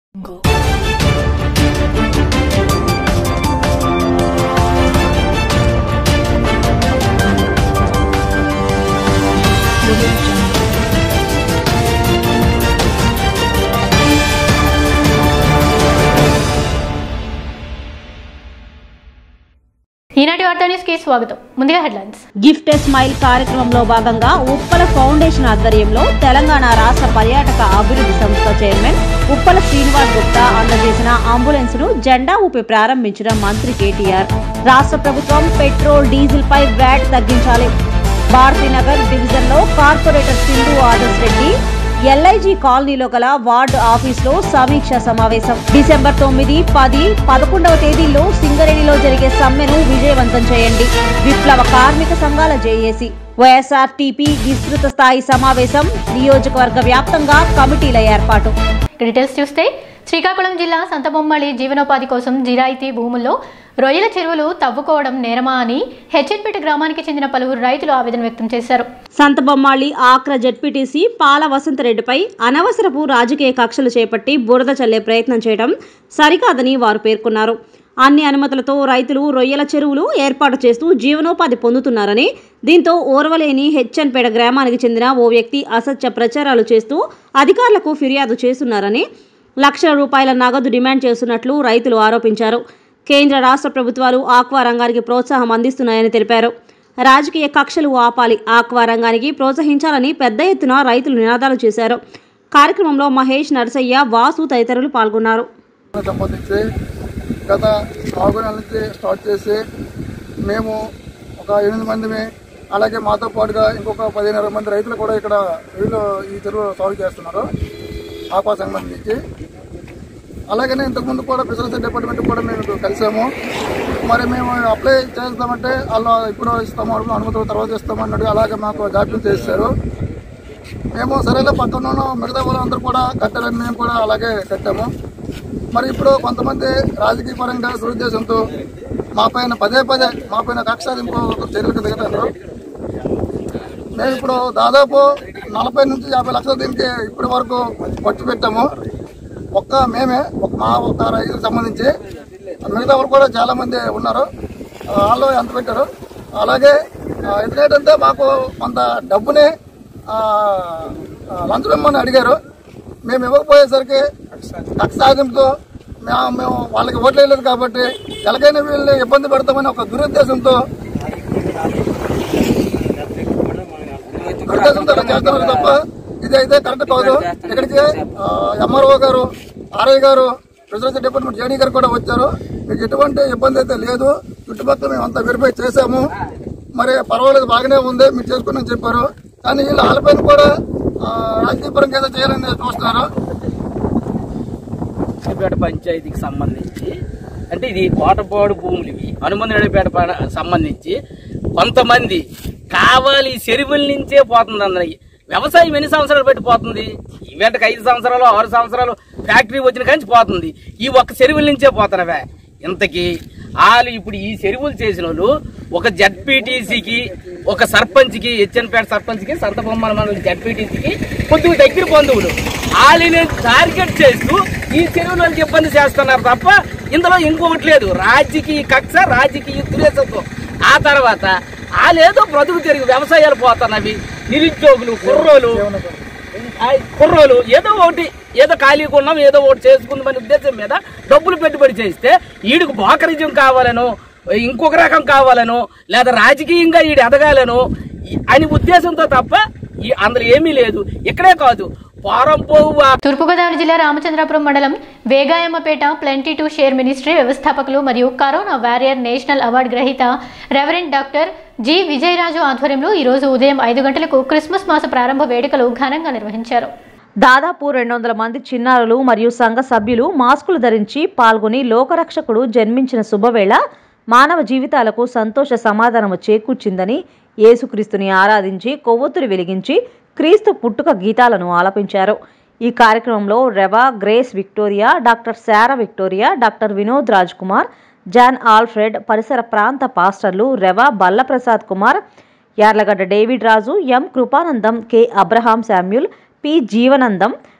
Go. Audio Jungle. ఈనాటి వార్తా న్యూస్కి స్వాగతం ముందుగా హెడ్లైన్స్ గిఫ్ట్ ఏ స్మైల్ కార్యక్రమంలో భాగంగా ఉప్పల ఫౌండేషన్ ఆధ్వర్యంలో తెలంగాణ రాష్ట్ర పర్యాటక అభివృద్ధి సంస్థ చైర్మన్ ఉప్పల శ్రీనివాస్ గుప్తా అందజేసిన అంబులెన్స్ ను జెండా ఊపి ప్రారంభించిన మంత్రి కేటీఆర్ రాష్ట్ర ప్రభుత్వం పెట్రోల్ డీజిల్ పై వ్యాట్ తగ్గించాలి భారతీనగర్ డివిజన్ లో కార్పొరేటర్ సింధు ఆదర్శ్ రెడ్డి ఎల్ఐజీ కాలనీలో గల వార్డు ఆఫీసులో సమీక్ష సమావేశం డిసెంబర్ తొమ్మిది పది పదకొండవ తేదీల్లో సింగరేణిలో జరిగే సమ్మెను విజయవంతం చేయండి విప్లవ కార్మిక సంఘాల జేఏసీ వైఎస్ఆర్టీపీ విస్తృత స్థాయి సమావేశం నియోజకవర్గ వ్యాప్తంగా కమిటీల ఏర్పాటు ఇక డీటెయిల్స్ చూస్తే శ్రీకాకుళం జిల్లా సంతబొమ్మళి జీవనోపాధి కోసం జిరాయితీ భూముల్లో రొయ్యల చెరువులు తవ్వుకోవడం నేరమా అని హెచ్ఎన్పేట గ్రామానికి చెందిన పలువురు రైతులు ఆవేదన వ్యక్తం చేశారు సంతబొమ్మాళి ఆక్ర జడ్పీటీసీ పాల వసంతరెడ్డిపై అనవసరపు రాజకీయ కక్షలు చేపట్టి బురద చల్లే ప్రయత్నం చేయడం సరికాదని వారు పేర్కొన్నారు అన్ని అనుమతులతో రైతులు రొయ్యల చెరువులు ఏర్పాటు చేస్తూ జీవనోపాధి పొందుతున్నారని దీంతో ఓర్వలేని హెచ్ఎన్పేట గ్రామానికి చెందిన ఓ వ్యక్తి అసత్య ప్రచారాలు చేస్తూ అధికారులకు ఫిర్యాదు చేస్తున్నారని లక్షల రూపాయల నగదు డిమాండ్ చేస్తున్నట్లు రైతులు ఆరోపించారు కేంద్ర రాష్ట్ర ప్రభుత్వాలు ఆక్వా రంగానికి ప్రోత్సాహం అందిస్తున్నాయని తెలిపారు రాజకీయ కక్షలు ఆపాలి ఆక్వా రంగానికి ప్రోత్సహించాలని పెద్ద ఎత్తున రైతులు నినాదాలు చేశారు కార్యక్రమంలో మహేష్ నరసయ్య వాసు తదితరులు పాల్గొన్నారు సంబంధించి గత నాలుగు నెలల నుంచి స్టార్ట్ చేసి మేము ఒక ఎనిమిది మందిమి అలాగే మాతో పాటుగా ఇంకొక పదిహేను ఇరవై మంది రైతులు కూడా ఇక్కడ వీళ్ళు ఈ చెరువు సాగు చేస్తున్నారు ఆక్వా సంబంధించి అలాగనే ఇంతకుముందు కూడా ఫిషరీస్ డిపార్ట్మెంట్ కూడా మేము కలిసాము మరి మేము అప్లై చేస్తామంటే వాళ్ళు ఇప్పుడు ఇస్తాము అనుమతులు తర్వాత ఇస్తాము అన్నట్టు అలాగే మాకు జాప్యం చేశారు మేము సరేలే పక్కన ఉన్న మిగతా వాళ్ళందరూ కూడా కట్టాలని మేము కూడా అలాగే కట్టాము మరి ఇప్పుడు కొంతమంది రాజకీయ పరంగా దురుద్దేశంతో మా పైన పదే పదే మా పైన కక్షాదింపు చర్యలకు దిగుతారు మేము ఇప్పుడు దాదాపు నలభై నుంచి యాభై లక్షల దీనికి ఇప్పటి వరకు ఖర్చు పెట్టాము ఒక్క మేమే ఒక మా ఒక రైతులకు సంబంధించి మిగతా వాళ్ళు కూడా చాలా మంది ఉన్నారు ఆ, వాళ్ళు ఎంత పెట్టారు అలాగే ఆ, ఎందుకంటే మాకు కొంత డబ్బుని ఆ, ఆ, లంచం ఇమ్మని అడిగారు మేము ఇవ్వకపోయేసరికి కక్ష సాధింపుతో మేము మేము వాళ్ళకి ఓట్లు వేయలేదు కాబట్టి ఎలాగైనా వీళ్ళని ఇబ్బంది పెడతామని ఒక దురుద్దేశంతో దురుద్దేశంతో ఇలా చేస్తున్నారు తప్ప ఇది అయితే కరెక్ట్ కాదు ఇక్కడికి ఎంఆర్ఓ గారు ఆర్ఐ గారు ప్రెసిడెన్సీ డిపార్ట్మెంట్ జేడీ గారు కూడా వచ్చారు మీకు ఎటువంటి ఇబ్బంది అయితే లేదు చుట్టుపక్కల మేము అంతా వెరిఫై చేశాము మరి పర్వాలేదు బాగానే ఉంది మీరు చేసుకుని చెప్పారు కానీ వీళ్ళు వాళ్ళపైన కూడా ఆ, రాజకీయ పరంగా ఏదో చేయాలని చూస్తున్నారు నడిపేట పంచాయతీకి సంబంధించి అంటే ఇది కోటపాడు భూములు ఇవి హనుమంతుడిపేట పడ- సంబంధించి కొంతమంది కావాలి చెరువుల నుంచే పోతుంది అందరికి వ్యవసాయం ఎన్ని సంవత్సరాలు పెట్టి పోతుంది ఈవెంట్కి ఐదు సంవత్సరాలు ఆరు సంవత్సరాలు ఫ్యాక్టరీ వచ్చిన కానీ పోతుంది ఈ ఒక్క చెరువుల నుంచే పోతున్నవే ఇంతకీ వాళ్ళు ఇప్పుడు ఈ చెరువులు చేసిన వాళ్ళు ఒక జడ్పీటీసీకి ఒక సర్పంచ్కి హెచ్ఎన్పేట సర్పంచ్కి సంతబొమ్మల మండలి జడ్పీటీసీకి కొద్దిగా దగ్గర బంధువులు వాళ్ళని టార్గెట్ చేస్తూ ఈ చెరువుల వాళ్ళకి ఇబ్బంది చేస్తున్నారు తప్ప ఇందులో ఇంకొకటి లేదు రాజకీయ కక్ష రాజకీయ దురేసత్వం ఆ తర్వాత వాళ్ళేదో బ్రతుకు తిరిగి వ్యవసాయాలు పోతున్నవి నిరుద్యోగులు కుర్రోలు ఆ కుర్రోలు ఏదో ఒకటి ఏదో ఖాళీగా ఉన్నాం ఏదో ఒకటి చేసుకుందామనే ఉద్దేశం మీద డబ్బులు పెట్టుబడి చేస్తే ఈడికి బాకరిజం కావాలనో ఇంకొక రకం కావాలనో లేదా రాజకీయంగా ఈడు ఎదగాలనో ఈ- అని ఉద్దేశంతో తప్ప ఈ అందులో ఏమీ లేదు ఇక్కడే కాదు పారం పోవు తూర్పుగోదావరి జిల్లా రామచంద్రాపురం మండలం Vegayammapeta plenty to share ministry వ్యవస్థాపకులు మరియు కరోనా వారియర్ నేషనల్ అవార్డు గ్రహీత రెవరెండ్ డాక్టర్ జి విజయరాజు ఆధ్వర్యంలో ఈరోజు ఉదయం ఐదు గంటలకు క్రిస్మస్ మాస ప్రారంభ వేడుకలు ఘనంగా నిర్వహించారు దాదాపు రెండు వందల మంది చిన్నారులు మరియు సంఘ సభ్యులు మాస్కులు ధరించి పాల్గొని లోకరక్షకుడు జన్మించిన శుభవేళ మానవ జీవితాలకు సంతోష సమాధానము చేకూర్చిందని యేసుక్రీస్తుని ఆరాధించి కొవ్వొత్తులు వెలిగించి క్రీస్తు పుట్టుక గీతాలను ఆలపించారు ఈ కార్యక్రమంలో rev Grace Victoria doctor Sarah Victoria doctor Vinod Raj Kumar John Alfred పరిసర ప్రాంత పాస్టర్లు rev Ballaprasad Kumar Yarlagadda David Raju M Kripanandam K Abraham Samuel P Jeevanandam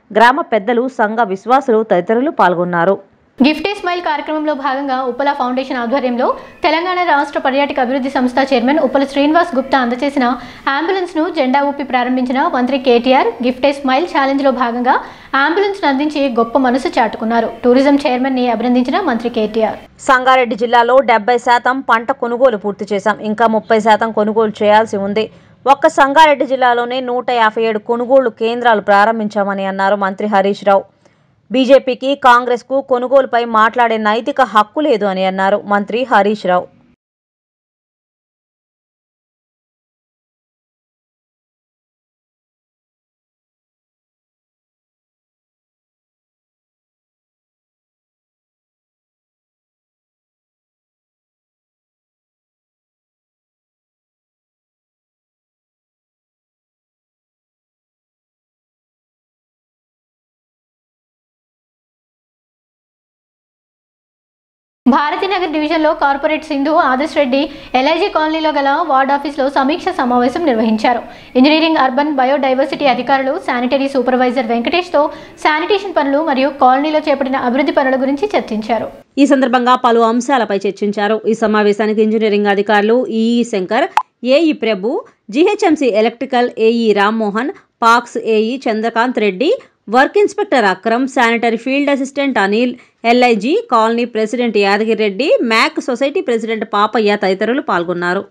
గ్రామ పెద్దలు సంఘ విశ్వాసులు తదితరులు పాల్గొన్నారు గిఫ్టే స్మైల్ కార్యక్రమంలో భాగంగా ఉప్పల ఫౌండేషన్ ఆధ్వర్యంలో తెలంగాణ రాష్ట్ర పర్యాటక అభివృద్ధి సంస్థ చైర్మన్ ఉప్పల శ్రీనివాస్ గుప్తా అందజేసిన అంబులెన్స్ ను జెండా ఊపి ప్రారంభించిన మంత్రి కేటీఆర్ గిఫ్టే స్మైల్ ఛాలెంజ్ లో భాగంగా అంబులెన్స్ అందించి గొప్ప మనసు చాటుకున్నారు టూరిజం చైర్మన్ ని అభినందించిన మంత్రి కేటీఆర్ సంగారెడ్డి జిల్లాలో డెబ్బై శాతం పంట కొనుగోలు పూర్తి చేశాం ఇంకా ముప్పై శాతం కొనుగోలు చేయాల్సి ఉంది ఒక్క సంగారెడ్డి జిల్లాలోనే నూట యాభై ఏడు కొనుగోలు కేంద్రాలు ప్రారంభించామని అన్నారు మంత్రి హరీష్ రావు బీజేపీకి కాంగ్రెస్కు కొనుగోలుపై మాట్లాడే నైతిక హక్కు లేదు అని అన్నారు మంత్రి హరీష్ రావు భారతీనగర్ డివిజన్లో కార్పొరేట్ సింధు ఆదర్శ్ రెడ్డి ఎల్ఐజీ కాలనీలో గల వార్డ్ ఆఫీస్లో సమీక్ష సమావేశం నిర్వహించారు ఇంజనీరింగ్ అర్బన్ బయోడైవర్సిటీ అధికారులు శానిటరీ సూపర్వైజర్ వెంకటేష్తో శానిటేషన్ పనులు మరియు కాలనీలో చేపట్టిన అభివృద్ధి పనుల గురించి చర్చించారు ఈ సందర్భంగా పలు అంశాలపై చర్చించారు ఈ సమావేశానికి ఇంజనీరింగ్ అధికారులు EE Shankar AE Prabhu GHMC electrical AE Rammohan PACS AE Chandrakanth Reddy work inspector Akram sanitary field assistant Anil LIG colony president Yadagiri Reddy MAC society president Papaiah తదితరులు పాల్గొన్నారు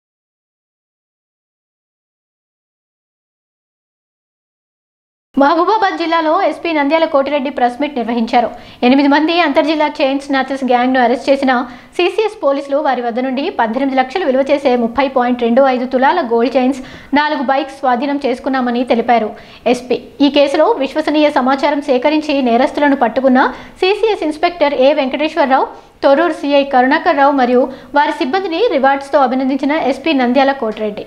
మహబూబాబాద్ జిల్లాలో SP Nandyala Kotireddy press meet నిర్వహించారు ఎనిమిది మంది అంతర్జిల్లా చైన్ స్నాచర్స్ గ్యాంగ్ను అరెస్ట్ చేసిన సీసీఎస్ పోలీసులు వారి వద్ద నుండి పద్దెనిమిది లక్షలు విలువ చేసే ముప్పై పాయింట్ రెండు ఐదు తులాల గోల్డ్ చైన్స్ నాలుగు బైక్స్ స్వాధీనం చేసుకున్నామని తెలిపారు ఎస్పీ ఈ కేసులో విశ్వసనీయ సమాచారం సేకరించి నేరస్తులను పట్టుకున్న CCS inspector A Venkateswararao Thorrur CI Karunakar Rao మరియు వారి సిబ్బందిని రివార్డ్స్తో అభినందించిన ఎస్పీ నంద్యాల కోటిరెడ్డి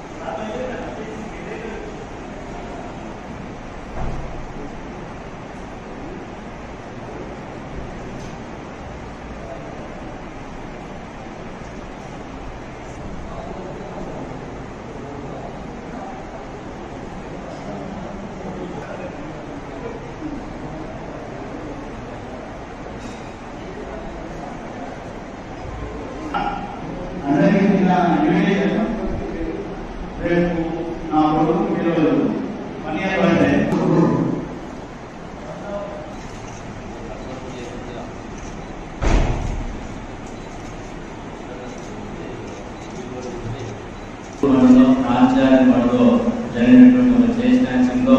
అందరికీ చిన్న నివేదిక రేపు నా కొడుకు పిల్లలు వన్ ఇయర్ అంటే రాజ్యాంగంలో జరిగినటువంటి ఒక చేసిన యాక్షన్లో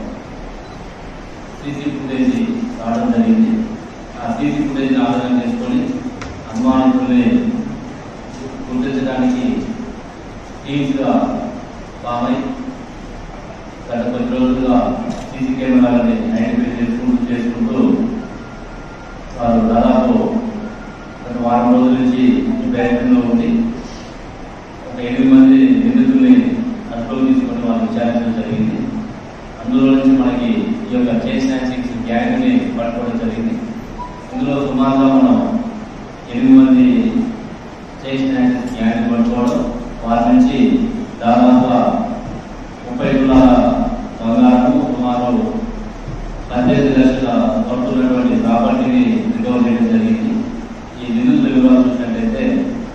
సీసీ ఫుటేజ్ రావడం జరిగింది ఆ సీసీ ఫుటేజ్ ఆధారం చేసుకొని అనుమానితుల్ని గుర్తించడానికి టీమ్స్గా బామై గత కొద్ది రోజులుగా సీసీ కెమెరాలని ఐడెంటిఫై చేసుకుంటూ చేసుకుంటూ వారు దాదాపు గత వారం రోజుల నుంచి ఈ ప్రయత్నంలో ఉంది ఒక ఎనిమిది మంది నిందితుల్ని అదుపులో తీసుకొని వాళ్ళు విచారించడం జరిగింది అందులో నుంచి మనకి ఈ యొక్క చైన్ స్నాచింగ్స్ గ్యాంగ్ని పట్టుకోవడం జరిగింది ఇందులో సుమారుగా మనం ఎనిమిది మంది చైన్ స్నాచింగ్స్ గ్యాంగ్ని పట్టుకోవడం వారి నుంచి దాదాపుగా ముప్పై తులాల బంగారము సుమారు పద్దెనిమిది లక్షల పడుతున్నటువంటి ప్రాపర్టీని రికవర్ చేయడం జరిగింది ఈ నిందితుల వివరాలు చూసినట్లయితే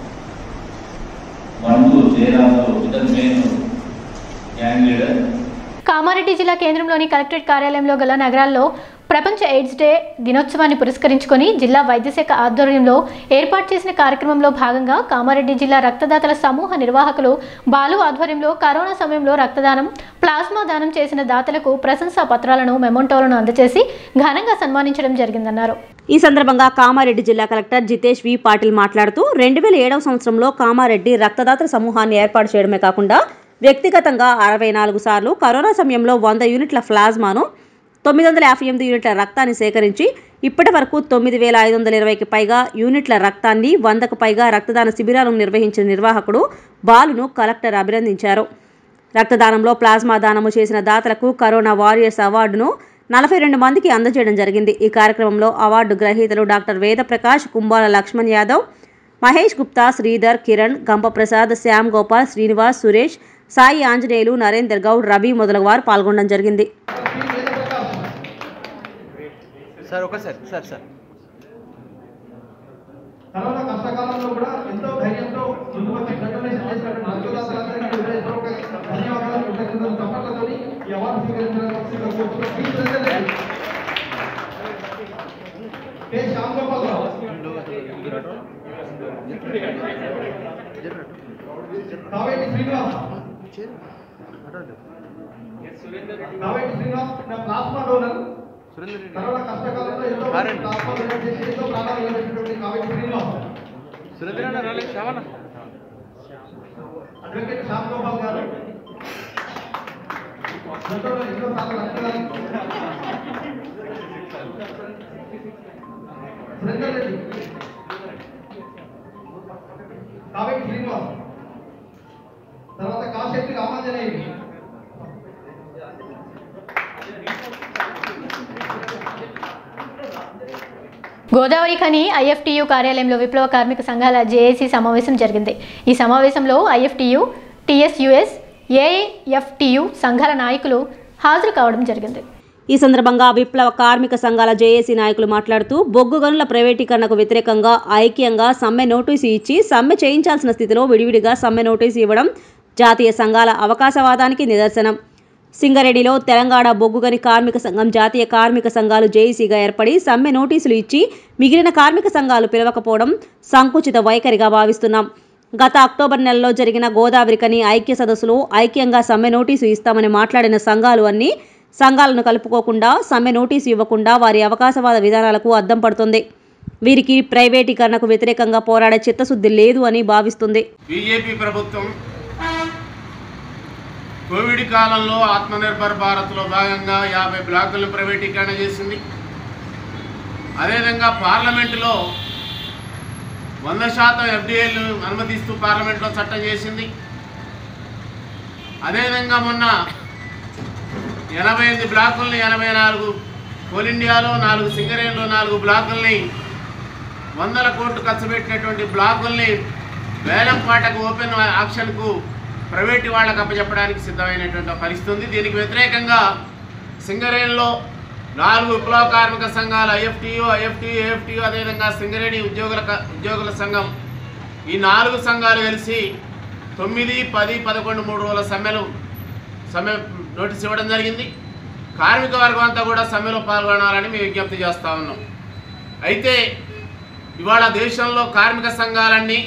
బండు జయరాజు ఇతని మెయిన్ గ్యాంగ్ లీడర్ కామారెడ్డి జిల్లా కేంద్రంలోని కలెక్టరేట్ కార్యాలయంలో గల నగరాల్లో ప్రపంచ ఎయిడ్స్ డే దినోత్సవాన్ని పురస్కరించుకొని జిల్లా వైద్యశాఖ ఆధ్వర్యంలో ఏర్పాటు చేసిన కార్యక్రమంలో భాగంగా కామారెడ్డి జిల్లా రక్తదాతల సమూహ నిర్వాహకులు బాలు ఆధ్వర్యంలో కరోనా సమయంలో రక్తదానం ప్లాస్మా దానం చేసిన దాతలకు ప్రశంసా పత్రాలను మెమోంటోలను అందజేసి ఘనంగా సన్మానించడం జరిగిందన్నారు ఈ సందర్భంగా కామారెడ్డి జిల్లా కలెక్టర్ జితేష్ వి పాటిల్ మాట్లాడుతూ రెండు వేల ఏడవ సంవత్సరంలో కామారెడ్డి రక్తదాతల సమూహాన్ని ఏర్పాటు చేయడమే కాకుండా వ్యక్తిగతంగా అరవై నాలుగు సార్లు కరోనా సమయంలో వంద యూనిట్ల ప్లాజ్మాను తొమ్మిది వందల యాభై ఎనిమిది యూనిట్ల రక్తాన్ని సేకరించి ఇప్పటి వరకు తొమ్మిది వేల ఐదు వందల ఇరవైకి పైగా యూనిట్ల రక్తాన్ని వందకు పైగా రక్తదాన శిబిరాలను నిర్వహించిన నిర్వాహకుడు బాలును కలెక్టర్ అభినందించారు రక్తదానంలో ప్లాస్మా దానము చేసిన దాతలకు కరోనా వారియర్స్ అవార్డును నలభై రెండు మందికి అందజేయడం జరిగింది ఈ కార్యక్రమంలో అవార్డు గ్రహీతలు డాక్టర్ వేదప్రకాష్ కుంబాల లక్ష్మణ్ యాదవ్ మహేష్ గుప్తా శ్రీధర్ కిరణ్ గంపప్రసాద్ శ్యామ్ గోపాల్ శ్రీనివాస్ సురేష్ సాయి ఆంజనేయులు నరేందర్ గౌడ్ రవి మొదలగు వారు పాల్గొనడం జరిగింది సార్ ఒకసారి సార్ సార్ కరోనా కష్టకాలంలో కూడా ఎంతో ధైర్యంతో ముందుకు వచ్చి డొనేషన్ చేసినటువంటి ఉద్యోగస్తులందరికీ హృదయపూర్వక ధన్యవాదాలు కృతజ్ఞతలు చప్పట్లతోని ఈ అవార్డు స్వీకరించడానికి కోరుతున్నాం. Please president. K Shyam Gopal Rao Kaveti Srinivas Kaveti Srinivas నా ప్లాస్మా డోనర్ కరోనా కష్టకాలంలో ఎంతో ప్లాస్మా డొనేట్ చేసి ఎంతో ప్రాణాలు నిలబెట్టినటువంటి కావేటి శ్రీనివాస్ సురేంద్ర రాలేదు శ్రావణ అడ్వకేట్ శ్యామ్ గోపాల్ గారు గతంలో ఎన్నో సార్లు రక్తదానం సురేందర్ రెడ్డి కావేటి శ్రీనివాస్ తర్వాత కాశెట్టి రామాంజనేయుడు గోదావరి ఖని ఐఎఫ్టియు కార్యాలయంలో విప్లవ కార్మిక సంఘాల జేఏసీ సమావేశం జరిగింది ఈ సమావేశంలో ఐఎఫ్టియు టీఎస్యుఎస్ ఏఎఫ్టియు సంఘాల నాయకులు హాజరు కావడం జరిగింది ఈ సందర్భంగా విప్లవ కార్మిక సంఘాల జేఏసీ నాయకులు మాట్లాడుతూ బొగ్గు గనుల ప్రైవేటీకరణకు వ్యతిరేకంగా ఐక్యంగా సమ్మె నోటీసు ఇచ్చి సమ్మె చేయించాల్సిన స్థితిలో విడివిడిగా సమ్మె నోటీసు ఇవ్వడం జాతీయ సంఘాల అవకాశవాదానికి నిదర్శనం సింగరేణిలో తెలంగాణ బొగ్గుగని కార్మిక సంఘం జాతీయ కార్మిక సంఘాలు జేఏసీగా ఏర్పడి సమ్మె నోటీసులు ఇచ్చి మిగిలిన కార్మిక సంఘాలు పిలవకపోవడం సంకుచిత వైఖరిగా భావిస్తున్నాం గత అక్టోబర్ నెలలో జరిగిన గోదావరికని ఐక్య సదస్సులో ఐక్యంగా సమ్మె నోటీసు ఇస్తామని మాట్లాడిన సంఘాలు అన్ని సంఘాలను కలుపుకోకుండా సమ్మె నోటీసు ఇవ్వకుండా వారి అవకాశవాద విధానాలకు అద్దం పడుతుంది వీరికి ప్రైవేటీకరణకు వ్యతిరేకంగా పోరాడే చిత్తశుద్ధి లేదు అని భావిస్తుంది బీజేపీ ప్రభుత్వం కోవిడ్ కాలంలో ఆత్మనిర్భర్ భారత్లో భాగంగా యాభై బ్లాకులను ప్రైవేటీకరణ చేసింది అదేవిధంగా పార్లమెంటులో వంద శాతం ఎఫ్డిఏలు అనుమతిస్తూ పార్లమెంట్లో చట్టం చేసింది అదేవిధంగా మొన్న ఎనభై ఎనిమిది బ్లాకుల్ని ఎనభై నాలుగు కోల్ ఇండియాలో నాలుగు సింగరేణిలో నాలుగు బ్లాకుల్ని వందల కోట్లు ఖర్చు పెట్టినటువంటి బ్లాకుల్ని వేలం పాటకు ఓపెన్ ఆక్షన్కు ప్రైవేటు వాళ్ళకు అప్పచెప్పడానికి సిద్ధమైనటువంటి ఒక పరిస్థితి ఉంది దీనికి వ్యతిరేకంగా సింగరేణిలో నాలుగు విప్లవ కార్మిక సంఘాలు ఐఎఫ్టియు ఐఎఫ్టియు ఏఎఫ్టియు అదేవిధంగా సింగరేణి ఉద్యోగుల క- ఉద్యోగుల సంఘం ఈ నాలుగు సంఘాలు కలిసి తొమ్మిది పది పదకొండు మూడు రోజుల సమ్మెలు సమ్మె నోటీస్ ఇవ్వడం జరిగింది కార్మిక వర్గం అంతా కూడా సమ్మెలో పాల్గొనాలని మేము విజ్ఞప్తి చేస్తూ ఉన్నాం అయితే ఇవాళ దేశంలో కార్మిక సంఘాలన్నీ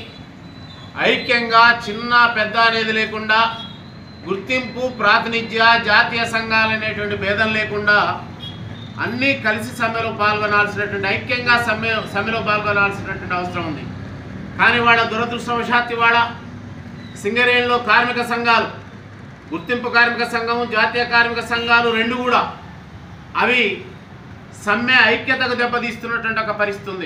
ఐక్యంగా చిన్న పెద్ద అనేది లేకుండా గుర్తింపు ప్రాతినిధ్య జాతీయ సంఘాలు అనేటువంటి భేదం లేకుండా అన్నీ కలిసి సమ్మెలో పాల్గొనాల్సినటువంటి ఐక్యంగా సమ్మె సమ్మెలో పాల్గొనాల్సినటువంటి అవసరం ఉంది కానీ వాళ్ళ దురదృష్టవశాత్తు ఇవాళ సింగరేణిలో కార్మిక సంఘాలు గుర్తింపు కార్మిక సంఘం జాతీయ కార్మిక సంఘాలు రెండు కూడా అవి సమ్మె ఐక్యతకు దెబ్బతీస్తున్నటువంటి ఒక పరిస్థితి ఉంది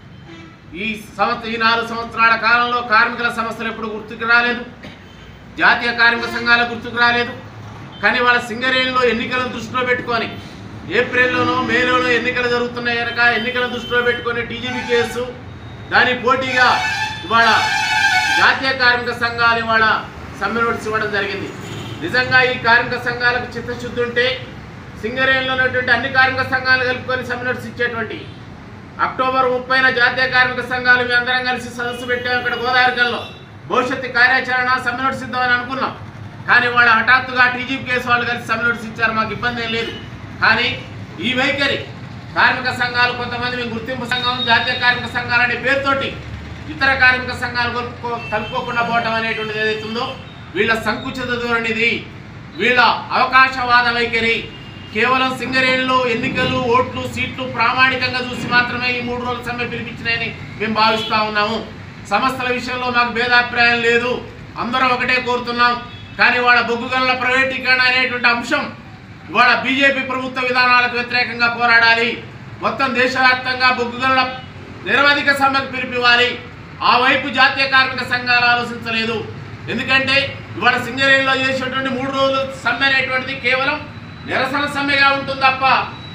ఈ సంవత్సరం ఈ నాలుగు సంవత్సరాల కాలంలో కార్మికుల సమస్యలు ఎప్పుడు గుర్తుకు రాలేదు జాతీయ కార్మిక సంఘాల గుర్తుకు రాలేదు కానీ వాళ్ళ సింగరేణిలో ఎన్నికలను దృష్టిలో పెట్టుకొని ఏప్రిల్లోనో మేలోనో ఎన్నికలు జరుగుతున్నాయి కనుక ఎన్నికలను దృష్టిలో పెట్టుకొని టీజీబీ కేసు దాని పోటీగా ఇవాళ జాతీయ కార్మిక సంఘాలు ఇవాళ సమ్మె నోటీస్ ఇవ్వడం జరిగింది నిజంగా ఈ కార్మిక సంఘాలకు చిత్తశుద్ధి ఉంటే సింగరేణిలో ఉన్నటువంటి అన్ని కార్మిక సంఘాలు కలుపుకొని సమ్మె నోటీస్ ఇచ్చేటువంటి అక్టోబర్ ముప్పైన జాతీయ కార్మిక సంఘాలు మీ అందరం కలిసి సదస్సు పెట్టాము ఇక్కడ గోదావరికల్లో భవిష్యత్తు కార్యాచరణ సమ్మె నోటీస్ ఇద్దామని అనుకున్నాం కానీ వాళ్ళు హఠాత్తుగా టీజీపీ కేసు వాళ్ళు కలిసి సమ్మె నోటీస్ ఇచ్చారు మాకు ఇబ్బంది ఏం లేదు కానీ ఈ వైఖరి కార్మిక సంఘాలు కొంతమంది మేము గుర్తింపు సంఘం జాతీయ కార్మిక సంఘాలు అనే పేరుతోటి ఇతర కార్మిక సంఘాలు కలుపుకో కలుపుకోకుండా పోవటం అనేటువంటిది ఏదైతుందో వీళ్ళ సంకుచిత ధోరణిది వీళ్ళ అవకాశవాద వైఖరి కేవలం సింగరేణిలో ఎన్నికలు ఓట్లు సీట్లు ప్రామాణికంగా చూసి మాత్రమే ఈ మూడు రోజుల సమ్మె పిలిపించినాయని మేము భావిస్తా ఉన్నాము సంస్థల విషయంలో మాకు భేదాభిప్రాయం లేదు అందరం ఒకటే కోరుతున్నాం కానీ వాళ్ళ బొగ్గు గనుల ప్రైవేటీకరణ అనేటువంటి అంశం ఇవాళ బీజేపీ ప్రభుత్వ విధానాలకు వ్యతిరేకంగా పోరాడాలి మొత్తం దేశవ్యాప్తంగా బొగ్గు గనుల నిరవధిక సమ్మెకు పిలిపివ్వాలి ఆ వైపు జాతీయ కార్మిక సంఘాలు ఆలోచించలేదు ఎందుకంటే ఇవాళ సింగరేణిలో చేసేటువంటి మూడు రోజులు సమ్మె అనేటువంటిది కేవలం నిరసన సమ్మెగా ఉంటుంది తప్ప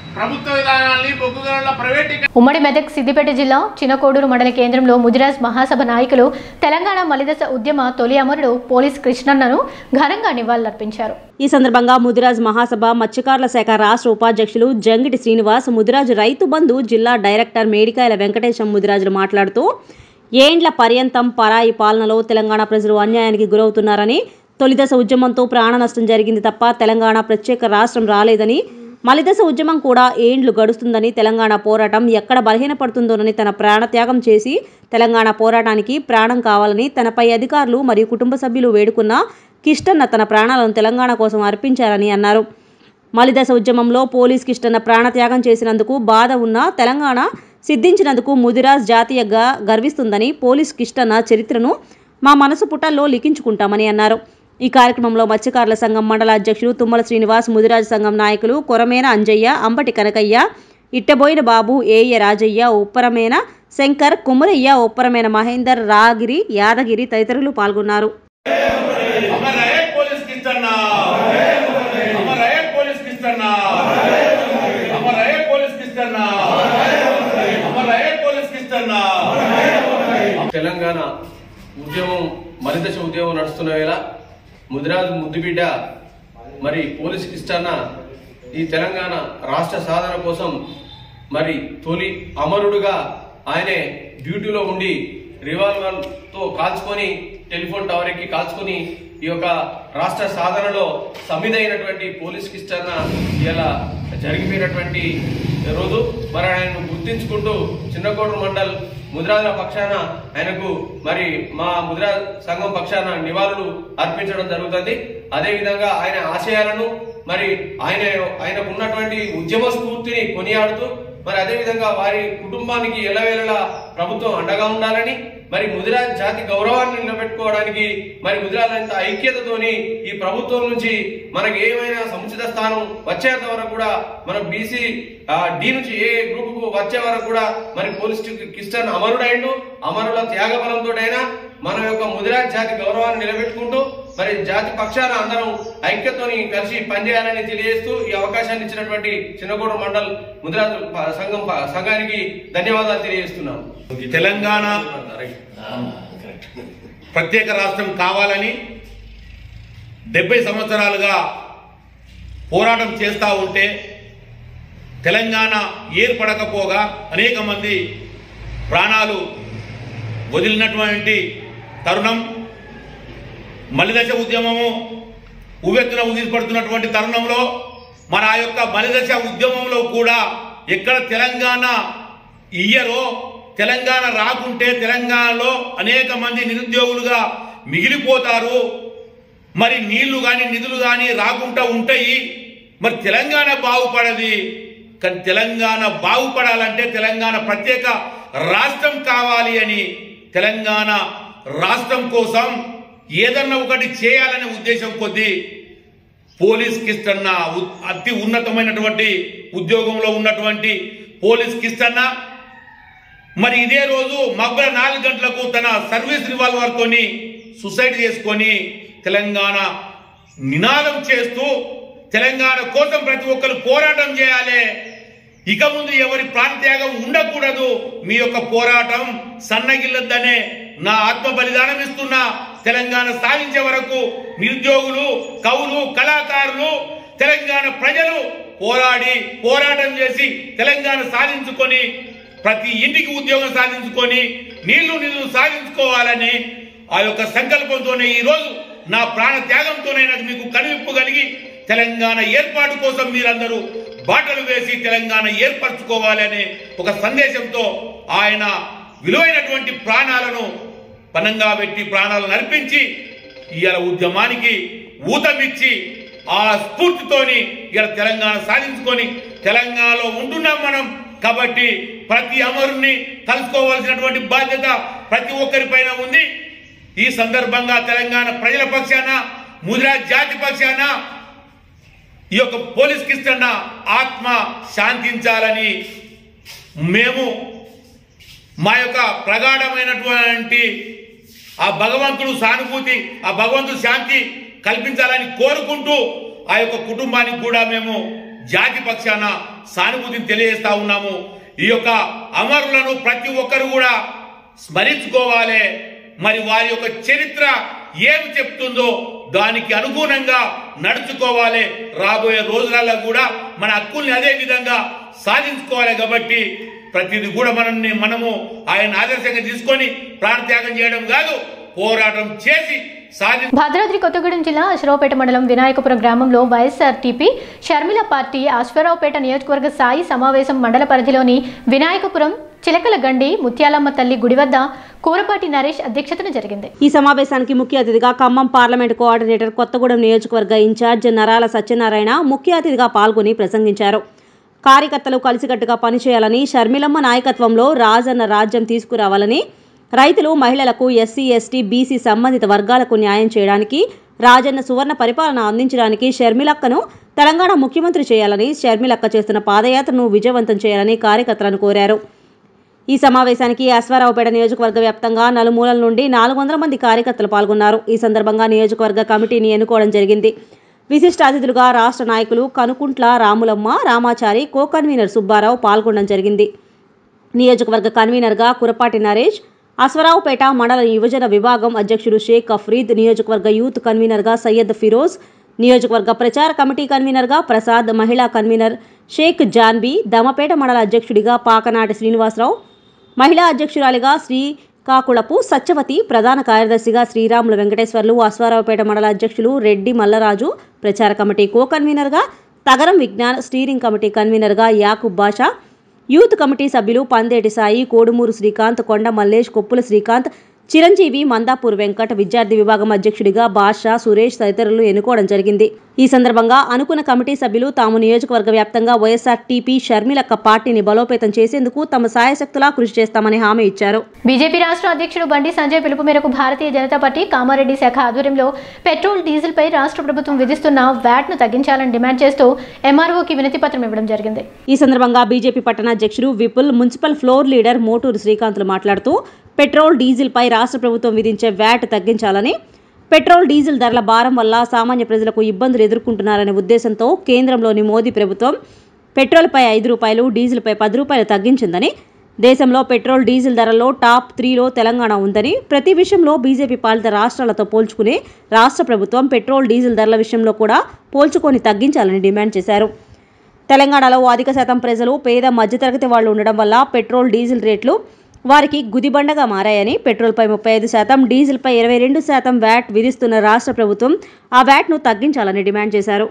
ప్రభుత్వ విధానాల్ని బొగ్గు గనుల ప్రైవేటీకరణ ఉమ్మడి మెదక్ సిద్దిపేట జిల్లా చినకోడూరు మండల కేంద్రంలో ముదిరాజ్ మహాసభ నాయకులు తెలంగాణ మలిదశ ఉద్యమ తొలి అమరుడు పోలీస్ కృష్ణన్నను ఘనంగా నివాళులర్పించారు ఈ సందర్భంగా ముదిరాజ్ మహాసభ మత్స్యకారుల శాఖ రాష్ట్ర ఉపాధ్యక్షులు జంగిటి శ్రీనివాస్ ముదిరాజ్ రైతు బంధు జిల్లా డైరెక్టర్ మేడికాయల వెంకటేశం ముదిరాజులు మాట్లాడుతూ ఏండ్ల పర్యంతం పరాయి పాలనలో తెలంగాణ ప్రజలు అన్యాయానికి గురవుతున్నారని తొలిదశ ఉద్యమంతో ప్రాణ నష్టం జరిగింది తప్ప తెలంగాణ ప్రత్యేక రాష్ట్రం రాలేదని మలిదశ ఉద్యమం కూడా ఏండ్లు గడుస్తుందని తెలంగాణ పోరాటం ఎక్కడ బలహీనపడుతుందోనని తన ప్రాణత్యాగం చేసి తెలంగాణ పోరాటానికి ప్రాణం కావాలని తనపై అధికారులు మరియు కుటుంబ సభ్యులు వేడుకున్న కిష్టన్న తన ప్రాణాలను తెలంగాణ కోసం అర్పించారని అన్నారు మలిదశ ఉద్యమంలో పోలీస్ కిష్టన్న ప్రాణత్యాగం చేసినందుకు బాధ ఉన్న తెలంగాణ సిద్ధించినందుకు ముదిరాజ్ జాతీయంగా గర్విస్తుందని పోలీస్ కిష్టన్న చరిత్రను మా మనసు పుటల్లో లిఖించుకుంటామని అన్నారు ఈ కార్యక్రమంలో మత్స్యకారుల సంఘం మండల అధ్యక్షులు తుమ్మల శ్రీనివాస్ ముదిరాజ్ సంఘం నాయకులు కొరమేన అంజయ్య అంబటి కనకయ్య ఇట్టబోయిన బాబు ఏయ రాజయ్య ఉప్పరమేన శంకర్ కుమరయ్య ఉప్పరమేన మహేందర్ రాగిరి యాదగిరి తదితరులు పాల్గొన్నారు అమర్ రహే పోలీస్ కిస్తన్నా అమర్ రహే పోలీస్ కిస్తన్నా అమర్ రహే పోలీస్ కిస్తన్నా అమర్ రహే పోలీస్ కిస్తన్నా తెలంగాణ ఉద్యమం మరిదశ ఉద్యమం నడుస్తున్న వేళ ముదిరాజు ముద్దుబిడ్డ మరి పోలీస్ కిష్టన్న ఈ తెలంగాణ రాష్ట్ర సాధన కోసం మరి తొలి అమరుడుగా ఆయనే డ్యూటీలో ఉండి రివాల్వర్ తో కాల్చుకొని టెలిఫోన్ టవర్ ఎక్కి కాల్చుకొని ఈ యొక్క రాష్ట్ర సాధనలో సమిదైనటువంటి పోలీస్ కిష్టన్న ఇలా జరిగిపోయినటువంటి రోజు మరి ఆయనను గుర్తించుకుంటూ చిన్నకోట మండల్ ముద్రాజుల పక్షాన ఆయనకు మరి మా ముద్రా సంఘం పక్షాన నివాళులు అర్పించడం జరుగుతుంది అదే విధంగా ఆయన ఆశయాలను మరి ఆయన ఆయనకు ఉన్నటువంటి ఉద్యమ స్ఫూర్తిని కొనియాడుతూ మరి అదే విధంగా వారి కుటుంబానికి ఎల్లవేళలా ప్రభుత్వం అండగా ఉండాలని మరి ముదిరాజ్ జాతి గౌరవాన్ని నిలబెట్టుకోవడానికి మరి ముదిరాజంత ఐక్యతతోని ఈ ప్రభుత్వం నుంచి మనకి ఏమైనా సముచిత స్థానం వచ్చేంత వరకు కూడా మన బీసీ డి నుంచి ఏ గ్రూప్ కు వచ్చే వరకు కూడా మరి పోలీస్ కిస్టన్ అమరుడైండు అమరుల త్యాగ బలంతోటైనా మన యొక్క ముదిరాజ్ జాతి గౌరవాన్ని నిలబెట్టుకుంటూ మరి జాతి పక్షాన అందరం ఐక్యతోని కలిసి పనిచేయాలని తెలియజేస్తూ ఈ అవకాశాన్ని ఇచ్చినటువంటి చిన్నగూడ మండల్ ముదిరాజ్ ప- సంఘం ప- సంఘానికి ధన్యవాదాలు తెలియజేస్తున్నాను తెలంగాణ ప్రత్యేక రాష్ట్రం కావాలని డెబ్బై సంవత్సరాలుగా పోరాటం చేస్తూ ఉంటే తెలంగాణ ఏర్పడకపోగా అనేక మంది ప్రాణాలు వదిలినటువంటి తరుణం మలిదశ ఉద్యమము ఉవ్వెత్తున ఉదిపడుతున్నటువంటి తరుణంలో మన ఆ యొక్క మలిదశ ఉద్యమంలో కూడా ఎక్కడ తెలంగాణ ఇయ్యరో తెలంగాణ రాకుంటే తెలంగాణలో అనేక మంది నిరుద్యోగులుగా మిగిలిపోతారు మరి నీళ్లు గాని నిధులు గాని రాకుండా ఉంటాయి మరి తెలంగాణ బాగుపడది కానీ తెలంగాణ బాగుపడాలంటే తెలంగాణ ప్రత్యేక రాష్ట్రం కావాలి అని తెలంగాణ రాష్ట్రం కోసం ఏదన్నా ఒకటి చేయాలనే ఉద్దేశం కొద్దీ పోలీస్ కిష్టన్న ఉ- అతి ఉన్నతమైనటువంటి ఉద్యోగంలో ఉన్నటువంటి పోలీస్ కిష్టన్న మరి ఇదే రోజు మబ్బల నాలుగు గంటలకు తన సర్వీస్ రివాల్వర్ తోని సుసైడ్ చేసుకొని తెలంగాణ నినాదం చేస్తూ తెలంగాణ కోసం ప్రతి ఒక్కరు పోరాటం చేయాలి ఇక ముందు ఎవరి ప్రాణత్యాగం ఉండకూడదు మీ యొక్క పోరాటం సన్నగిల్లొద్దనే నా ఆత్మ బలిదానం ఇస్తున్నా తెలంగాణ సాధించే వరకు నిరుద్యోగులు కవులు కళాకారులు తెలంగాణ ప్రజలు పోరాడి పోరాటం చేసి తెలంగాణ సాధించుకొని ప్రతి ఇంటికి ఉద్యోగం సాధించుకొని నీళ్లు నిధులు సాధించుకోవాలని ఆ యొక్క సంకల్పంతోనే ఈ రోజు నా ప్రాణ త్యాగంతోనైనా మీకు కనువిప్పు కలిగి తెలంగాణ ఏర్పాటు కోసం మీరందరూ బాటలు వేసి తెలంగాణ ఏర్పరచుకోవాలనే ఒక సందేశంతో ఆయన విలువైనటువంటి ప్రాణాలను పనంగా పెట్టి ప్రాణాలను అర్పించి ఇవాళ ఉద్యమానికి ఊతమిచ్చి ఆ స్ఫూర్తితోని ఇలా తెలంగాణ సాధించుకొని తెలంగాణలో ఉంటున్నాం మనం కాబట్టి ప్రతి అమరుని కలుసుకోవాల్సినటువంటి బాధ్యత ప్రతి ఒక్కరిపైన ఉంది ఈ సందర్భంగా తెలంగాణ ప్రజల పక్షాన ముదిరా జాతి పక్షాన ఈ యొక్క పోలీస్ కిష్టన్న ఆత్మ శాంతించాలని మేము మా యొక్క ప్రగాఢమైనటువంటి ఆ భగవంతుడు సానుభూతి ఆ భగవంతుడు శాంతి కల్పించాలని కోరుకుంటూ ఆ యొక్క కుటుంబానికి కూడా మేము జాతి పక్షాన సానుభూతిని తెలియజేస్తా ఉన్నాము ఈ యొక్క అమరులను ప్రతి ఒక్కరు కూడా స్మరించుకోవాలి మరి వారి యొక్క చరిత్ర ఏమి చెప్తుందో దానికి అనుగుణంగా నడుచుకోవాలి రాబోయే రోజులలో కూడా మన హక్కుల్ని అదే విధంగా సాధించుకోవాలి కాబట్టి ప్రతిది కూడా మనల్ని మనము ఆయన ఆదర్శంగా తీసుకొని ప్రాణత్యాగం చేయడం కాదు పోరాటం చేసి సాధి భద్రాద్రి కొత్తగూడెం జిల్లా అశ్వరావుపేట మండలం వినాయకపురం గ్రామంలో వైఎస్ఆర్టీపీ షర్మిల పార్టీ అశ్వరావుపేట నియోజకవర్గ స్థాయి సమావేశం మండల పరిధిలోని వినాయకపురం చిలకల గండి ముత్యాలమ్మ తల్లి గుడి వద్ద కూరపాటి నరేష్ అధ్యక్షతన జరిగింది ఈ సమావేశానికి ముఖ్య అతిథిగా ఖమ్మం పార్లమెంట్ కోఆర్డినేటర్ కొత్తగూడెం నియోజకవర్గ ఇన్ఛార్జ్ నరాల సత్యనారాయణ ముఖ్య అతిథిగా పాల్గొని ప్రసంగించారు కార్యకర్తలు కలిసికట్టుగా పనిచేయాలని షర్మిలమ్మ నాయకత్వంలో రాజన్న రాజ్యం తీసుకురావాలని రైతులు మహిళలకు ఎస్సీ ఎస్టీ బీసీ సంబంధిత వర్గాలకు న్యాయం చేయడానికి రాజన్న సువర్ణ పరిపాలన అందించడానికి షర్మిలక్కను తెలంగాణ ముఖ్యమంత్రి చేయాలని షర్మిలక్క చేస్తున్న పాదయాత్రను విజయవంతం చేయాలని కార్యకర్తలను కోరారు ఈ సమావేశానికి అశ్వారావుపేట నియోజకవర్గ వ్యాప్తంగా నలుమూలల నుండి నాలుగు వందల మంది కార్యకర్తలు పాల్గొన్నారు ఈ సందర్భంగా నియోజకవర్గ కమిటీని ఎన్నుకోవడం జరిగింది విశిష్ట అతిథులుగా రాష్ట్ర నాయకులు కనుకుంట్ల రాములమ్మ రామాచారి కో కన్వీనర్ సుబ్బారావు పాల్గొనడం జరిగింది నియోజకవర్గ కన్వీనర్గా కురపాటి నరేష్ అశ్వరావుపేట మండల యువజన విభాగం అధ్యక్షుడు షేక్ అఫ్రీద్ నియోజకవర్గ యూత్ కన్వీనర్గా సయ్యద్ ఫిరోజ్ నియోజకవర్గ ప్రచార కమిటీ కన్వీనర్గా ప్రసాద్ మహిళా కన్వీనర్ షేక్ జాన్బీ దమపేట మండల అధ్యక్షుడిగా పాకనాటి శ్రీనివాసరావు మహిళా అధ్యక్షురాలిగా శ్రీ కాకుళపు సత్యవతి ప్రధాన కార్యదర్శిగా శ్రీరాములు వెంకటేశ్వర్లు అశ్వారావుపేట మండల అధ్యక్షులు రెడ్డి మల్లరాజు ప్రచార కమిటీ కో కన్వీనర్గా తగరం విజ్ఞాన్ స్టీరింగ్ కమిటీ కన్వీనర్గా యాకూబ్ బాషా యూత్ కమిటీ సభ్యులు పందేటి సాయి కోడుమూరు శ్రీకాంత్ కొండ మల్లేష్ కొప్పుల శ్రీకాంత్ చిరంజీవి మందాపూర్ వెంకట్ విద్యార్థి విభాగం అధ్యక్షుడిగా బాషా సురేష్ తదితరులు ఎన్నుకోవడం జరిగింది ఈ సందర్భంగా అనుకున్న కమిటీ సభ్యులు తాము నియోజకవర్గ వ్యాప్తంగా వైఎస్ఆర్ టీపీ షర్మిలక్క పార్టీని బలోపేతం చేసేందుకు తమ సాయశక్తులా కృషి చేస్తామని హామీ ఇచ్చారు బీజేపీ రాష్ట్ర అధ్యక్షుడు బండి సంజయ్ పిలుపు మేరకు భారతీయ జనతా పార్టీ కామారెడ్డి శాఖ ఆధ్వర్యంలో పెట్రోల్ డీజిల్ పై రాష్ట్ర ప్రభుత్వం విధిస్తున్న వ్యాట్ ను తగ్గించాలని డిమాండ్ చేస్తూ ఎంఆర్ఓకి వినతి పత్రం ఇవ్వడం జరిగింది ఈ సందర్భంగా బీజేపీ పట్టణాధ్యక్షుడు Vipul municipal floor leader Moturu శ్రీకాంత్లు మాట్లాడుతూ పెట్రోల్ డీజిల్పై రాష్ట్ర ప్రభుత్వం విధించే వ్యాట్ తగ్గించాలని పెట్రోల్ డీజిల్ ధరల భారం వల్ల సామాన్య ప్రజలకు ఇబ్బందులు ఎదుర్కొంటున్నారనే ఉద్దేశంతో కేంద్రంలోని మోదీ ప్రభుత్వం పెట్రోల్పై ఐదు రూపాయలు డీజిల్పై పది రూపాయలు తగ్గించిందని దేశంలో పెట్రోల్ డీజిల్ ధరల్లో టాప్ త్రీలో తెలంగాణ ఉందని ప్రతి విషయంలో బీజేపీ పాలిత రాష్ట్రాలతో పోల్చుకుని రాష్ట్ర ప్రభుత్వం పెట్రోల్ డీజిల్ ధరల విషయంలో కూడా పోల్చుకొని తగ్గించాలని డిమాండ్ చేశారు తెలంగాణలో అధిక శాతం ప్రజలు పేద మధ్యతరగతి వాళ్ళు ఉండడం వల్ల పెట్రోల్ డీజిల్ రేట్లు వారికి గుదిబండగా మారాయని పెట్రోల్పై ముప్పై ఐదు శాతం డీజిల్పై ఇరవై రెండు శాతం వ్యాట్ విధిస్తున్న రాష్ట్ర ప్రభుత్వం ఆ వ్యాట్ను తగ్గించాలని డిమాండ్ చేశారు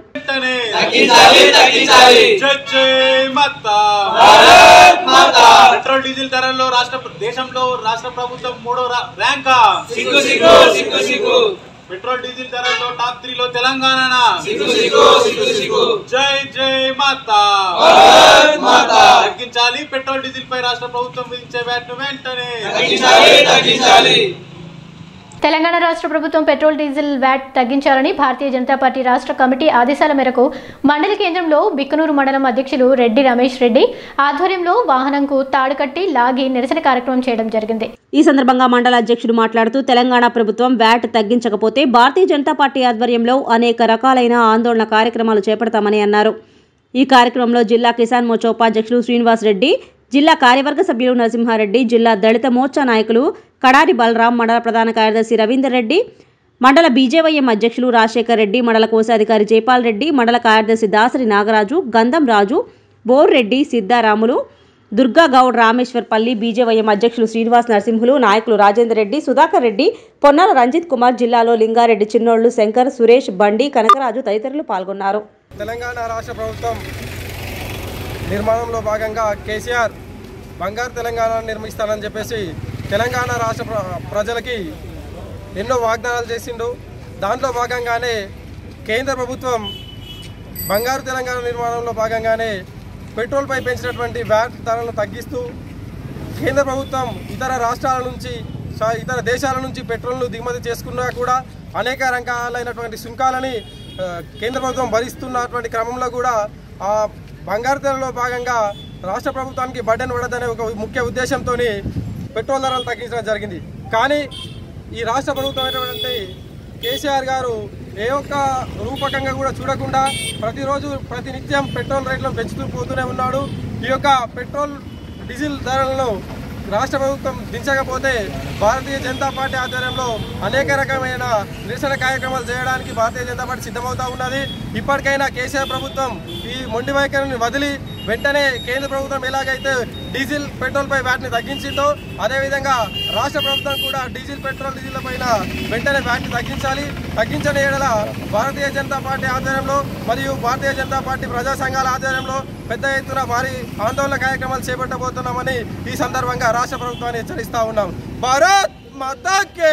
పెట్రోల్ డీజిల్ ధరల్లో రాష్ట్ర దేశంలో రాష్ట్ర ప్రభుత్వం మూడో రా- ర్యాంకా సిగ్గు, సిగ్గు, సిగ్గు, సిగ్గు. పెట్రోల్ డీజిల్ ధరల్లో టాప్ త్రీలో తెలంగాణ సిగ్గు, సిగ్గు, సిగ్గు, సిగ్గు. జై జై మాతా భారత్ మాతా. తగ్గించాలి పెట్రోల్ డీజిల్ పై రాష్ట్ర ప్రభుత్వం విధించే వ్యాట్ వెంటనే తగ్గించాలి, తగ్గించాలి. తెలంగాణ రాష్ట్ర ప్రభుత్వం పెట్రోల్ డీజిల్ వ్యాట్ తగ్గించాలని భారతీయ జనతా పార్టీ రాష్ట్ర కమిటీ ఆదేశాల మేరకు మండలి కేంద్రంలో బిక్కనూరు మండలం అధ్యక్షులు రెడ్డి రమేష్ రెడ్డి ఆధ్వర్యంలో వాహనంకు తాడు కట్టి లాగి నిరసన కార్యక్రమం చేయడం జరిగింది ఈ సందర్భంగా మండల అధ్యక్షుడు మాట్లాడుతూ తెలంగాణ ప్రభుత్వం వ్యాట్ తగ్గించకపోతే భారతీయ జనతా పార్టీ ఆధ్వర్యంలో అనేక రకాలైన ఆందోళన కార్యక్రమాలు చేపడతామని అన్నారు ఈ కార్యక్రమంలో జిల్లా కిసాన్ మోర్చా ఉపాధ్యక్షులు శ్రీనివాస్ రెడ్డి జిల్లా కార్యవర్గ సభ్యులు నరసింహారెడ్డి జిల్లా దళిత మోర్చా నాయకులు కడారి బలరాం మండల ప్రధాన కార్యదర్శి రవీందర్ రెడ్డి మండల బీజేవైఎం అధ్యక్షులు రాజశేఖర్ రెడ్డి మండల కోశాధికారి జైపాల్ రెడ్డి మండల కార్యదర్శి దాసరి నాగరాజు గంధం రాజు బోర్ రెడ్డి సిద్ధారాములు దుర్గా గౌడ్ రామేశ్వర్పల్లి బీజేవైఎం అధ్యక్షులు శ్రీనివాస్ నరసింహులు నాయకులు రాజేందర్ రెడ్డి సుధాకర్ రెడ్డి పొన్నాల రంజిత్ కుమార్ జిల్లాలో లింగారెడ్డి చిన్నోళ్లు శంకర్ సురేష్ బండి కనకరాజు తదితరులు పాల్గొన్నారు తెలంగాణ రాష్ట్ర ప్రభుత్వం నిర్మాణంలో భాగంగా కేసీఆర్ బంగారు తెలంగాణ నిర్మిస్తానని చెప్పేసి తెలంగాణ రాష్ట్ర ప్ర- ప్రజలకి ఎన్నో వాగ్దానాలు చేసిండు దాంట్లో భాగంగానే కేంద్ర ప్రభుత్వం బంగారు తెలంగాణ నిర్మాణంలో భాగంగానే పెట్రోల్పై పెంచినటువంటి వ్యాట్ ధరలను తగ్గిస్తూ కేంద్ర ప్రభుత్వం ఇతర రాష్ట్రాల నుంచి స- ఇతర దేశాల నుంచి పెట్రోల్ను దిగుమతి చేసుకున్నా కూడా అనేక రకాలైనటువంటి సుంకాలని ఆ, కేంద్ర ప్రభుత్వం భరిస్తున్నటువంటి క్రమంలో కూడా ఆ బంగారు ధరలో భాగంగా రాష్ట్ర ప్రభుత్వానికి బడ్డెన్ పడదనే ఒక ముఖ్య ఉద్దేశంతో పెట్రోల్ ధరలు తగ్గించడం జరిగింది కానీ ఈ రాష్ట్ర ప్రభుత్వం అయినటువంటి కేసీఆర్ గారు ఏ ఒక్క రూపకంగా కూడా చూడకుండా ప్రతిరోజు ప్రతినిత్యం పెట్రోల్ రేట్లను పెంచుతూ పోతూనే ఉన్నాడు ఈ యొక్క పెట్రోల్ డీజిల్ ధరలను రాష్ట్ర ప్రభుత్వం దించకపోతే భారతీయ జనతా పార్టీ ఆధ్వర్యంలో అనేక రకమైన నిరసన కార్యక్రమాలు చేయడానికి భారతీయ జనతా పార్టీ సిద్ధమవుతా ఉన్నది ఇప్పటికైనా కేసీఆర్ ప్రభుత్వం ఈ మొండి వైఖరిని వదిలి వెంటనే కేంద్ర ప్రభుత్వం ఎలాగైతే డీజిల్ పెట్రోల్ పై వ్యాట్ని తగ్గించిందో అదేవిధంగా రాష్ట్ర ప్రభుత్వం కూడా డీజిల్ పెట్రోల్ డీజిల్ పైన వెంటనే వ్యాట్ని తగ్గించాలి తగ్గించని ఏడల భారతీయ జనతా పార్టీ ఆధ్వర్యంలో మరియు భారతీయ జనతా పార్టీ ప్రజా సంఘాల ఆధ్వర్యంలో పెద్ద ఎత్తున భారీ ఆందోళన కార్యక్రమాలు చేపట్టబోతున్నామని ఈ సందర్భంగా రాష్ట్ర ప్రభుత్వాన్ని హెచ్చరిస్తా ఉన్నాం భారత్ మాతాకే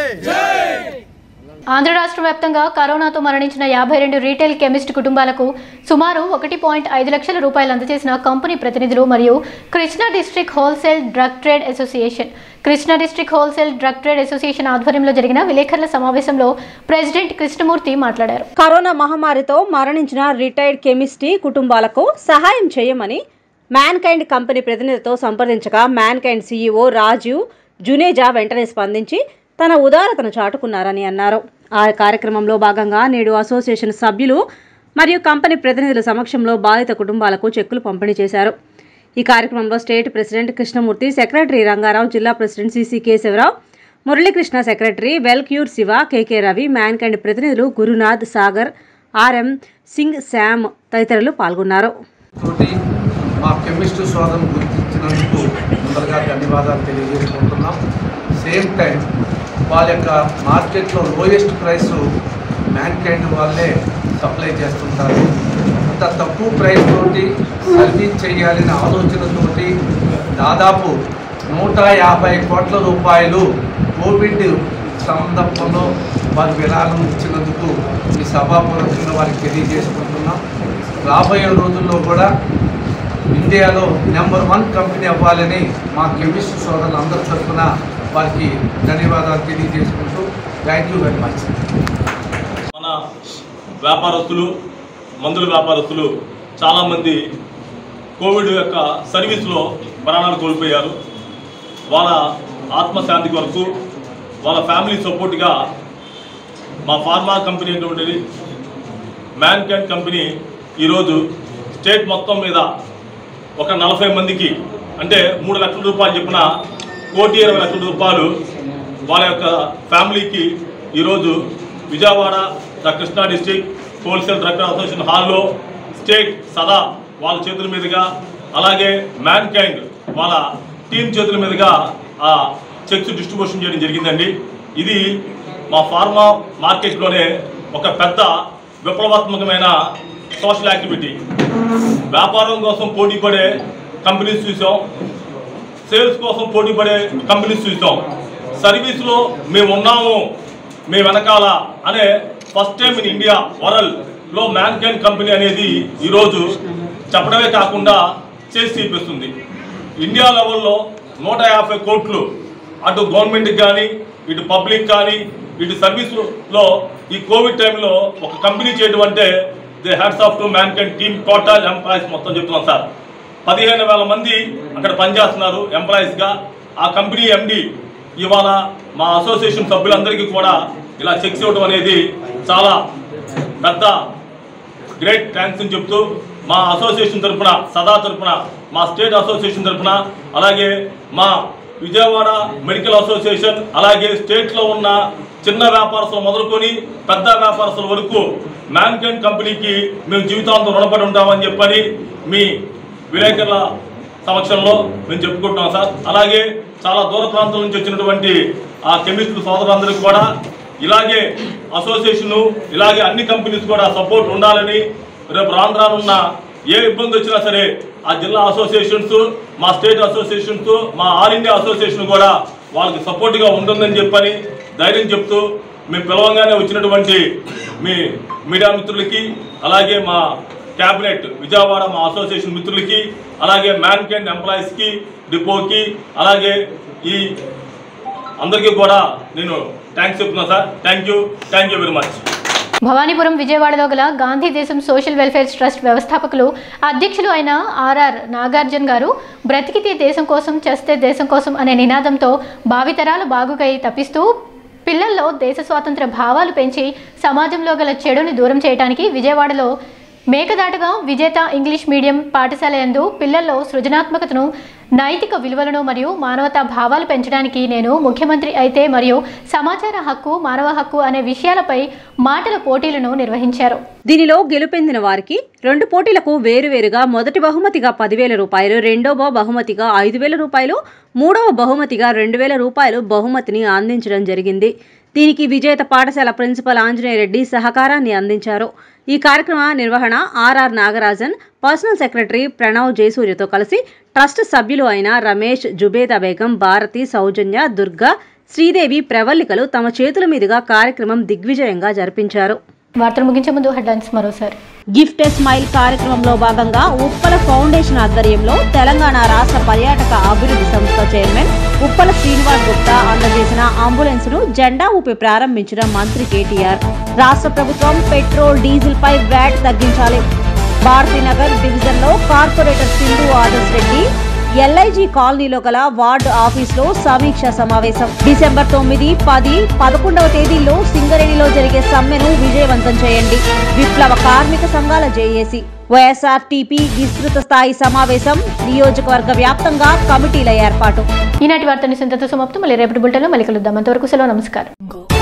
ఆంధ్ర రాష్ట్ర వ్యాప్తంగా కరోనాతో మరణించిన యాభై రెండు రీటైల్ కెమిస్ట్ కుటుంబాలకు సుమారు ఒకటి పాయింట్ ఐదు లక్షల రూపాయలు అందజేసిన కంపెనీ ప్రతినిధులు మరియు Krishna district wholesale drug trade association Krishna district wholesale drug trade association ఆధ్వర్యంలో జరిగిన విలేకరుల సమావేశంలో ప్రెసిడెంట్ కృష్ణమూర్తి మాట్లాడారు కరోనా మహమ్మారితో మరణించిన రిటైర్డ్ కెమిస్ట్రీ కుటుంబాలకు సహాయం చేయమని మ్యాన్ కైండ్ కంపెనీ ప్రతినిధితో సంప్రదించగా Mankind CEO Rajeev Juneja వెంటనే స్పందించి తన ఉదారతను చాటుకున్నారని అన్నారు ఆ కార్యక్రమంలో భాగంగా నేడు అసోసియేషన్ సభ్యులు మరియు కంపెనీ ప్రతినిధుల సమక్షంలో బాధిత కుటుంబాలకు చెక్కులు పంపిణీ చేశారు ఈ కార్యక్రమంలో state president Krishnamurthy secretary Rangarao జిల్లా president CC Kesavarao Muralikrishna secretary Welcure Siva KK Ravi Mankind ప్రతినిధులు గురునాథ్ సాగర్ ఆర్ఎం సింగ్ శామ్ తదితరులు పాల్గొన్నారు తోటి మా కెమిస్ట్ సోదరును గుర్తించినందుకు ముందరగా ధన్యవాదాలు తెలియజేసుకుంటున్నాం సేమ్ టైం వాళ్ళ యొక్క మార్కెట్లో లోయెస్ట్ ప్రైస్ మ్యాన్ కైండ్ వాళ్ళే సప్లై చేస్తుంటారు అంత తక్కువ ప్రైస్ తోటి సర్వీస్ చేయాలనే ఆలోచనతోటి దాదాపు నూట యాభై కోట్ల రూపాయలు కోవిడ్ సందర్భంలో వారు విరాళం ఇచ్చినందుకు ఈ సభాపూర్వకంగా వారికి తెలియజేసుకుంటున్నాం రాబోయే రోజుల్లో కూడా ఇండియాలో నెంబర్ వన్ కంపెనీ అవ్వాలని మా కెమిస్ట్ సోదరులు అందరి తరఫున వారికి ధన్యవాదాలు తెలియజేసుకుంటూ థ్యాంక్ యూ వెరీ మచ్ మన వ్యాపారస్తులు మందుల వ్యాపారస్తులు చాలామంది కోవిడ్ యొక్క సర్వీస్లో ప్రాణాలు కోల్పోయారు వాళ్ళ ఆత్మశాంతి కొరకు వాళ్ళ ఫ్యామిలీ సపోర్ట్గా మా ఫార్మా కంపెనీ అయినటువంటిది మ్యాన్ క్యాండ్ కంపెనీ ఈరోజు స్టేట్ మొత్తం మీద ఒక నలభై మందికి అంటే మూడు లక్షల రూపాయలు చెప్పిన కోటి ఇరవై లక్షల రూపాయలు వాళ్ళ యొక్క ఫ్యామిలీకి ఈరోజు Vijayawada the Krishna district wholesale drug association హాల్లో స్టేట్ సదా వాళ్ళ చేతుల మీదుగా అలాగే మ్యాన్ కైండ్ వాళ్ళ టీం చేతుల మీదుగా ఆ చెక్స్ డిస్ట్రిబ్యూషన్ చేయడం జరిగిందండి ఇది మా ఫార్మా మార్కెట్లోనే ఒక పెద్ద విప్లవాత్మకమైన సోషల్ యాక్టివిటీ వ్యాపారం కోసం పోటీ పడే కంపెనీస్ చూసాం సేల్స్ కోసం పోటీ పడే కంపెనీస్ చూసాం సర్వీస్లో మేము ఉన్నాము మీ వెనకాల అనే ఫస్ట్ టైం ఇన్ ఇండియా వరల్డ్లో మ్యాన్కైన్ కంపెనీ అనేది ఈరోజు చెప్పడమే కాకుండా చేసి చూపిస్తుంది ఇండియా లెవెల్లో నూట యాభై కోట్లు అటు గవర్నమెంట్కి కానీ ఇటు పబ్లిక్ కానీ ఇటు సర్వీస్లో ఈ కోవిడ్ టైంలో ఒక కంపెనీ చేయడం అంటే the heads of to Mankind team total employees మొత్తం చెప్తున్నాం సార్ పదిహేను వేల మంది అక్కడ పనిచేస్తున్నారు ఎంప్లాయీస్గా ఆ కంపెనీ ఎండి ఇవాళ మా అసోసియేషన్ సభ్యులందరికీ కూడా ఇలా చెక్స్ ఇవ్వడం అనేది చాలా పెద్ద గ్రేట్ థ్యాంక్స్ అని చెప్తూ మా అసోసియేషన్ తరఫున సదా తరఫున మా స్టేట్ అసోసియేషన్ తరఫున అలాగే మా విజయవాడ మెడికల్ అసోసియేషన్ అలాగే స్టేట్లో ఉన్న చిన్న వ్యాపారస్తులు మొదలుకొని పెద్ద వ్యాపారస్తుల వరకు మ్యాన్కైన్ కంపెనీకి మేము జీవితాంతం రుణపడి ఉంటామని చెప్పని మీ విలేకరుల సమక్షంలో మేము చెప్పుకుంటున్నాం సార్ అలాగే చాలా దూర ప్రాంతాల నుంచి వచ్చినటువంటి ఆ కెమిస్టుల సోదరులందరికీ కూడా ఇలాగే అసోసియేషన్ ఇలాగే అన్ని కంపెనీస్ కూడా సపోర్ట్ ఉండాలని రేపు రాను రానున్న ఏ ఇబ్బంది వచ్చినా సరే ఆ జిల్లా అసోసియేషన్స్ మా స్టేట్ అసోసియేషన్స్ మా ఆల్ ఇండియా అసోసియేషన్ కూడా వాళ్ళకి సపోర్ట్గా ఉంటుందని చెప్పని ధైర్యం చెప్తూ మేము పిలవంగానే వచ్చినటువంటి మీ మీడియా మిత్రులకి అలాగే మా క్యాబినెట్ విజయవాడ మా అసోసియేషన్ మిత్రులకి అలాగే మ్యాన్ కెండ్ ఎంప్లాయీస్కి డిపోకి అలాగే ఈ అందరికీ కూడా నేను థ్యాంక్స్ చెప్తున్నాను sir thank you thank you very much Bhavanipuram విజయవాడలో గల గాంధీ దేశం సోషల్ వెల్ఫేర్ ట్రస్ట్ వ్యవస్థాపకులు అధ్యక్షులు అయిన ఆర్ఆర్ నాగార్జున్ గారు బ్రతికితే దేశం కోసం చేస్తే దేశం కోసం అనే నినాదంతో భావితరాలు బాగుకై తప్పిస్తూ పిల్లల్లో దేశ స్వాతంత్ర భావాలు పెంచి సమాజంలో గల చెడుని దూరం చేయడానికి విజయవాడలో మేకదాటగా విజేత ఇంగ్లీష్ మీడియం పాఠశాల యందు పిల్లల్లో సృజనాత్మకతను నైతిక విలువలను మరియు మానవతా భావాలు పెంచడానికి నేను ముఖ్యమంత్రి అయితే మరియు సమాచార హక్కు మానవ హక్కు అనే విషయాలపై మాటల పోటీలను నిర్వహించారు దీనిలో గెలుపొందిన వారికి రెండు పోటీలకు వేరువేరుగా మొదటి బహుమతిగా పదివేల రూపాయలు రెండవ బహుమతిగా ఐదు వేల రూపాయలు మూడవ బహుమతిగా రెండు వేల రూపాయలు బహుమతిని అందించడం జరిగింది దీనికి విజేత పాఠశాల ప్రిన్సిపల్ ఆంజనేయ రెడ్డి సహకారాన్ని అందించారు ఈ కార్యక్రమ నిర్వహణ RR Nagarajan personal secretary Pranav జయసూర్యతో కలిసి ట్రస్ట్ సభ్యులు అయిన రమేష్ జుబేదా బేగం భారతి సౌజన్య దుర్గా శ్రీదేవి ప్రవల్లికలు తమ చేతుల మీదుగా కార్యక్రమం దిగ్విజయంగా జరిపించారు వార్తలు ముగించే ముందు హెడ్లైన్స్ మరోసారి గిఫ్ట్ ఏ స్మైల్ కార్యక్రమంలో భాగంగా ఉప్పల ఫౌండేషన్ ఆధ్వర్యంలో తెలంగాణ రాష్ట్ర పర్యాటక అభివృద్ధి సంస్థ చైర్మన్ ఉప్పల శ్రీనివాస్ గుప్తా అందజేసిన అంబులెన్స్ ను జెండా ఊపి ప్రారంభించిన మంత్రి కేటీఆర్ రాష్ట్ర ప్రభుత్వం పెట్రోల్ డీజిల్ పై వ్యాట్ తగ్గించాలి భారతీనగర్ డివిజన్ లో కార్పొరేటర్ సింధు ఆదర్శ్ రెడ్డి ఎల్ఐజీ కాలనీలో గల వార్డు ఆఫీసులో సమీక్ష సమావేశం డిసెంబర్ తొమ్మిది పది పదకొండవ తేదీల్లో సింగరేణిలో జరిగే సమ్మెను విజయవంతం చేయండి విప్లవ కార్మిక సంఘాల జేఏసీ వైఎస్ఆర్ టీపీ విస్తృత స్థాయి సమావేశం నియోజకవర్గ వ్యాప్తంగా కమిటీల ఏర్పాటు ఈనాటి వార్తని సింతతో సమాప్తం మళ్ళీ రేపటి బుల్టెన్లో మళ్ళీ కలుద్దాం అంతవరకు సెలవు నమస్కారం